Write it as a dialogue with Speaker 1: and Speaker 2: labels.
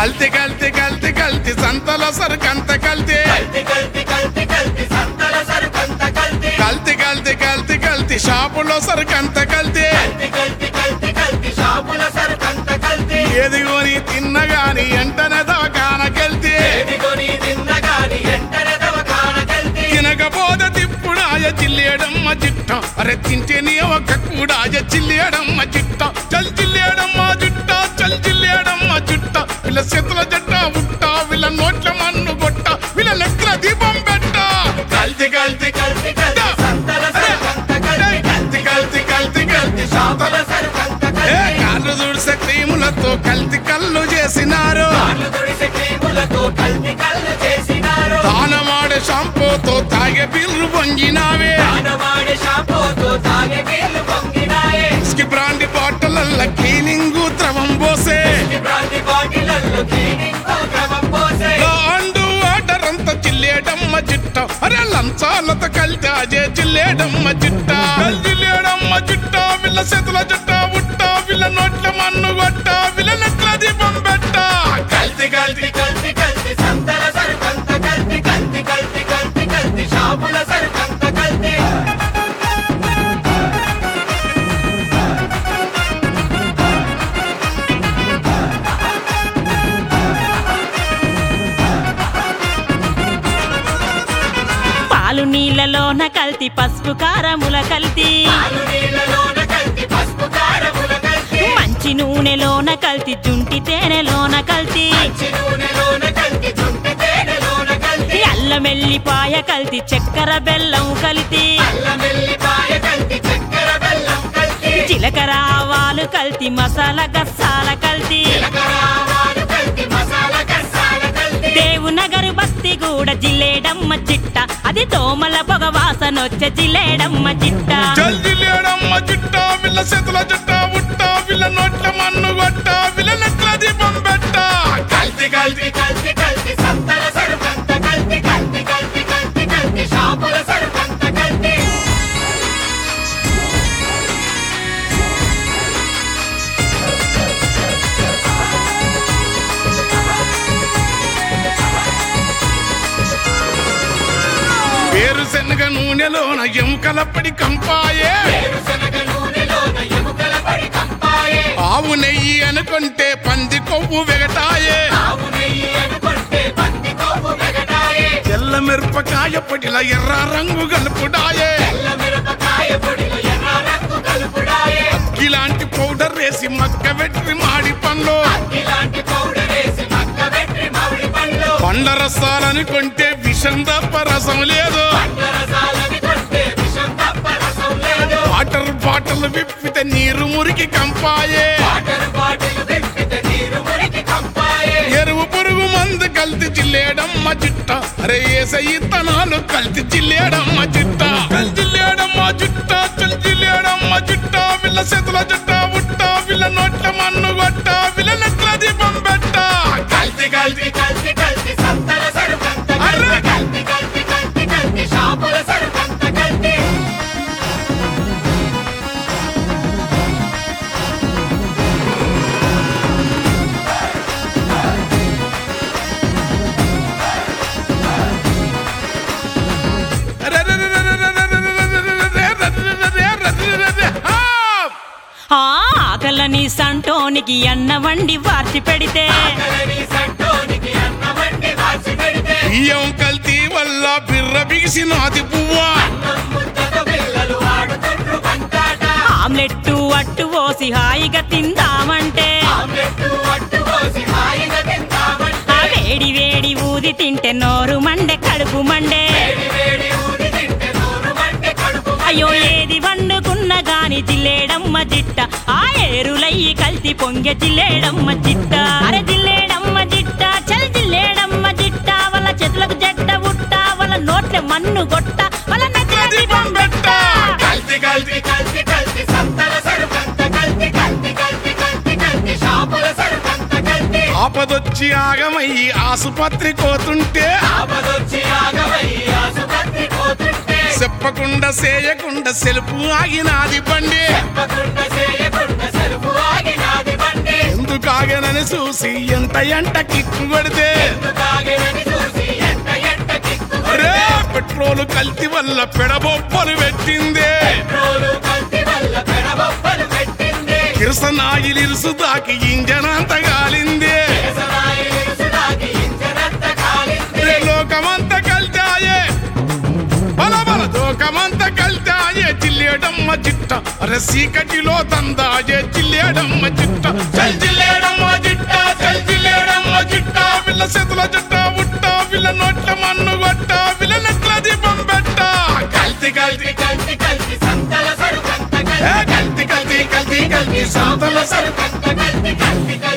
Speaker 1: కల్తీ కల్తీ కల్తీ కల్తీ సంతల సరుకంత కల్తీ
Speaker 2: కల్తీ కల్తీ కల్తీ కల్తీ సంతల సరుకంత కల్తీ
Speaker 1: కల్తీ కల్తీ కల్తీ కల్తీ షాపులో సరుకంత కల్తీ
Speaker 2: కల్తీ కల్తీ కల్తీ కల్తీ షాపుల సరుకంత కల్తీ
Speaker 1: ఏది కొని తిన్నగాని ఎంటనే దవకానకెళ్తే
Speaker 2: ఏదిగోని తిన్నగాని ఎంటనే దవకాన కల్తీ
Speaker 1: తినకపోతే తిప్పుడాయ చిల్లేయడమ్మ చిట్ట అరే తింటే నీ ఒక కూడాయ చిల్లేయడమ్మ చిట్ట చల్ చిల్లేయడమ్మ జుట్ట చల్ చిల్లేయడమ్మ జుట్ట వీళ్ళ చేతుల జట్ట ఉట్ట వీళ్ళ నోట్ల మన్ను గొట్ట వీళ్ళ లెక్కల దీపం పెట్ట కల్తీ కల్తీ
Speaker 2: కల్తీ కల్తీ సంతల సరుకంత కల్తీ
Speaker 1: కల్తీ కల్తీ కల్తీ కల్తీ
Speaker 2: షాపుల సరుకంత
Speaker 1: ఏ
Speaker 2: కల్తీ
Speaker 1: కాళ్ళు దుడిసే క్రీములతో కల్తీ కళ్ళు చేసినారు
Speaker 2: కాళ్ళు తుడిసే క్రీములతో కల్తీ కళ్ళు చేసినారు
Speaker 1: తానమాడే షాంపూతో తాగే బిల్లు పొంగినావే
Speaker 2: దానవాడి షాంపూతో తాగే నీళ్లు పొంగినాయే
Speaker 1: విస్కీ బ్రాండి బాటలల్ల క్లీనింగ్ ద్రవం పోసే
Speaker 2: ఈ బ్రాంతి బాటిలల్లో క్లీనింగ్ క్రమం పోసే
Speaker 1: అండు వాటర్ అంత చిల్లేడమ్మ చిట్ట అరే లంచాలతో కలితే అజే చిల్లేడమ్మ చిట్ట చిల్లేడమ్మ చిట్ట వీళ్ళ చేతుల చుట్ట ఉట్ట వీళ్ళ నోట్ల మన్ను గొట్ట వీళ్ళ నెట్ల దీపం పెట్ట కల్తీ కల్తీ
Speaker 2: కల్తీ కల్తీ కల్తీ సంతల సరుకంత కల్తీ కల్తీ కల్తీ కల్తీ కల్తీ షాపుల సరుకంత కల్తీ
Speaker 3: పాలు నీళ్ళలోన కల్తీ పసుపు కారముల కల్తీ
Speaker 2: పాలు నీళ్ళలోన కల్తీ పసుపు కారముల కల్తీ
Speaker 3: మంచి నూనెలోన కల్తీ జుంటి తేనెలోన కల్తీ
Speaker 2: మంచి నూనెలోన కల్తీ జుంటి తేనెలోన కల్తీ
Speaker 3: అల్లం ఎల్లిపాయ కల్తీ చక్కెర బెల్లం కల్తీ
Speaker 2: అల్లం వెల్లిపాయ కల్తీ చక్కెర బెల్లం కల్తీ
Speaker 3: జీలకర్ర ఆవాలు కల్తీ మసాలా గస్సాల కల్తీ
Speaker 2: జీలకర్ర ఆవాలు కల్తీ మసాలా కసాల కల్తీ
Speaker 3: దేవునగరు బస్తి కూడా జిల్లేడమ్మ చిట్ట అది దోమల పొగ వాసనొచ్చే జిల్లేడమ్మ చిట్ట
Speaker 1: చల్ చిల్లేడమ్మ చిట్ట వీళ్ళ చేతుల చుట్ట ఉట్ట వీళ్ళ నోట్ల మన్ను గొట్ట వీళ్ళ నెట్ల దీపం పెట్ట కల్తీ కల్తీ
Speaker 2: కల్తీ కల్తీ కల్తీ సంతల సరుకంత కల్తీ కల్తీ కల్తీ కల్తీ కల్తీ షాపుల సరుకంత కల్తీ
Speaker 1: వేరుశనగ నూనెలోన ఎముకలప్పటి కంపాయే
Speaker 2: వేరుశనగ నూనెలోన ఎముకల పడి కంపాయే
Speaker 1: ఆవు నెయ్యి అనుకుంటే పంది కొవ్వు వెగటాయే
Speaker 2: ఆవు నెయ్యి అనుకుంటే పంది కొవ్వు వెగటాయే
Speaker 1: తెల్ల మిరపకాయ పొడిల ఎర్ర రంగు గలుపుడాయే
Speaker 2: తెల్ల మిరపకాయ పొడిలో ఎర్ర రంగు కలుపుడాయే
Speaker 1: ఇలాంటి పౌడర్ వేసి మక్క వెట్టి మాడి పండ్లు
Speaker 2: ఇలాంటి పౌడర్ వేసి మక్క పెట్టి మామిడి పండ్లు
Speaker 1: పండ్ల రసాలనుకుంటే విషం తప్ప రసం లేదు
Speaker 2: రసాలని కొట్టే విషం తప్ప రసం లేదు
Speaker 1: వాటర్ బాటిల్ విప్పితే నీరు మురికి కంపాయే
Speaker 2: వాటర్ బాటిల్ విప్పితే నీరు మురికి కంపాయే
Speaker 1: ఎరువు పురుగు మందు కల్తీ చిల్లేడమ్మ చిట్ట అరే ఏసయ్యి తనాలు కల్తీ చిల్లేడమ్మ చిట్ట చిల్లేడమ్మ చిట్ట చల్ చిల్లేడమ్మ చిట్ట వీళ్ళ చేతుల చుట్ట ఉట్ట వీళ్ళ నోట్ల మన్ను గొట్ట వీళ్ళ నెట్ల దీపం పెట్ట కల్తీ కల్తీ
Speaker 2: కల్తీ కల్తీ సంతల సరుకంత కల్తీ కల్తీ కల్తీ కల్తీ కల్తీ షాపుల సరుకంత కల్తీ
Speaker 3: ఆ ఆకలని సంటోనికి అన్న వండి వార్చి పెడితే
Speaker 2: కలని సంటోనికి అన్న వండి వాసి పెడితే
Speaker 1: బియ్యం కల్తీ వల్ల బిర్ర బిగిసినాది పువ్వా
Speaker 2: అన్నం ముద్దతో పిల్లలు ఆడుతుండ్రు బంతాట
Speaker 3: ఆమ్లెట్టు అట్టు పోసి హాయిగా తిందామంటే
Speaker 2: ఆమ్లెట్ అట్టు పోసి హాయిగా
Speaker 3: ఆ
Speaker 2: తింటామంటే
Speaker 3: వేడి వేడి ఊది తింటే నోరు మండే కడుపు మండే
Speaker 2: వేడి వేడి ఊది తింటే నోరు మంటే కడుపు
Speaker 3: అయ్యో ఏది వండుకున్న గాని జిల్లేడమ్మ జిట్ట ఆ ఏరులయ్యి కల్తి పొంగె జిల్లేడమ్మ జిట్ట అరే జిల్లేడమ్మ జిట్ట చల్ జిల్లేడమ్మ జిట్ట వాళ్ళ చేతులకు జట్ట ఉట్ట వాళ్ళ నోట్ల మన్ను గొట్ట వాళ్ళ నచ్చిన దీపం పెట్ట
Speaker 1: కల్తీ కల్తీ
Speaker 2: కల్తీ కల్తీ సంతల సరుకంత కల్తీ కల్తీ కల్తీ కల్తీ కల్తీ షాపుల సరుకంత కల్తీ
Speaker 1: ఆపదొచ్చి ఆగమయ్యి ఆసుపత్రి కోతుంటే
Speaker 2: ఆపదొచ్చి ఆగమై ఆసుపత్రి పోతుంటే
Speaker 1: చెప్పకుండా చేయకుండా సెలుపు ఆగినాది బండి
Speaker 2: చెప్పకుండా చేయకుండా సెలవు ఆగినాది బండి
Speaker 1: ఎందుకు ఆగనని తాగెనని చూసి ఎంత ఎంట కిక్కు కొడితే
Speaker 2: తాగినని చూసి ఎంత ఎంత కిక్కు
Speaker 1: అరే పెట్రోల్ కల్తీ వల్ల పెడబొప్పలు పెట్టిందే
Speaker 2: పెట్రోలు కల్తీ వల్ల పెడబొబ్బలు పెట్టింది
Speaker 1: కిరసనాయిలు ఇరుసు దాకి ఇంజన్ అంత గాలిందే
Speaker 2: కేసరాయి ఇరుసుదాకి ఇంజనంత కాలింది
Speaker 1: రే లోకమంత కల్తాయే బల బల లోకమంత కల్తాయే జిల్లేడమ్మ చిట్ట అరే సీకటిలో తందాయే జిల్లేడమ్మ చిట్ట చల్ జిల్లేడమ్మ చిట్ట చల్ జిల్లేడమ్మ చిట్ట వీళ్ళ చేతుల జట్ట ఉట్ట వీళ్ళ నోట్ల మన్ను కొట్ట వీళ్ళ నెట్ల దీపం పెట్ట కల్తీ కల్తీ
Speaker 2: కల్తీ కల్తీ సంతల సరుకంత
Speaker 1: ఏ
Speaker 2: కల్తీ
Speaker 1: కల్తీ కల్తీ కల్తీ కల్తీ సంతల సరుకు
Speaker 2: సరుకంత కల్తీ కల్తీ కల్తీ